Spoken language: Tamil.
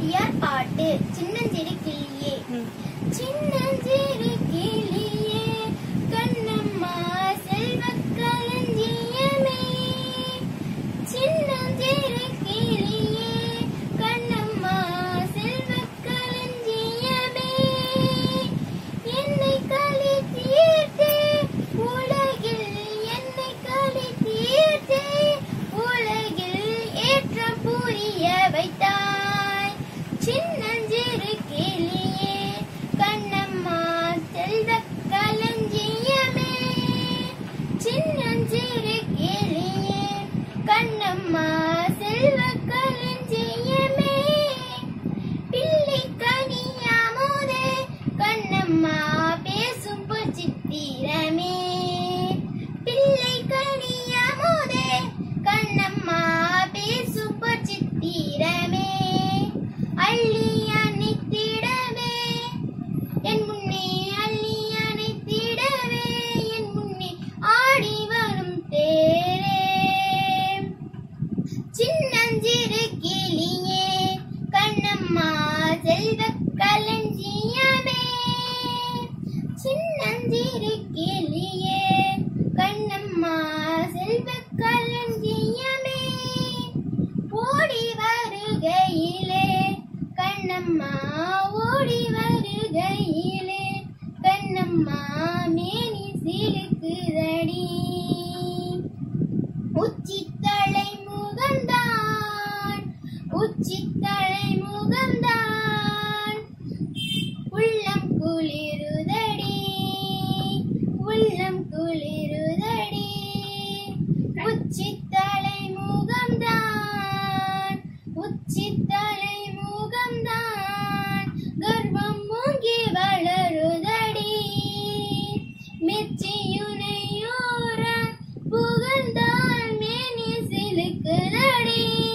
பாரதியார் பாட்டு சின்னஞ்சிறு கிளியே சின்னஞ்சிறு கிளியே கண்ணம்மா செல்வக் களஞ்சியமே சின்னஞ்சிறு கிளியே கண்ணம்மா செல்வக் களஞ்சியமே என்னை களி தீர்த்தே உலகில் என்னை களி தீர்த்தே உலகில் ஏற்றம் புரிய வைத்தாய் சின்னஞ்சிறு கிளியே கண்ணம்மா செல்வக் களஞ்சியமே சின்னஞ்சிறு கிளியே கண்ணம்மா செல்வக் களஞ்சியமே பிள்ளை கனியாமோதே கண்ணம்மா பேசும் பொச்சித்திரமே பிள்ளை கனியாமோதே கண்ணம்மா பேசும் பொச்சித்திரமே அள்ளி அணைத்திடவே என் முன்னே அள்ளி அணைத்திடவே என் முன்னே ஆடி வரும் தேரே சின்னஞ்சிறு கிளியே கண்ணம்மா செல்வக் களஞ்சியமே சின்னஞ்சிறு கிளியே கண்ணம்மா செல்வக் களஞ்சியமே ஓடி வருகையிலே கண்ணம்மா ஓடி வருகையிலே கண்ணம்மா மேனி சிலுக்குதடி உச்சித்தலை முகம்தான் உச்சித்தலை முகம்தான் உள்ளம் குளிருதடி உள்ளம் குளிருதடி உச்சித்தலை முகம்தான் உச்சித்தலை முகம்தான் கர்வம் மூங்கி வளருதடி மெச்சியுனையோர புகழ்ந்தான் மேனி சிலுக்குதடி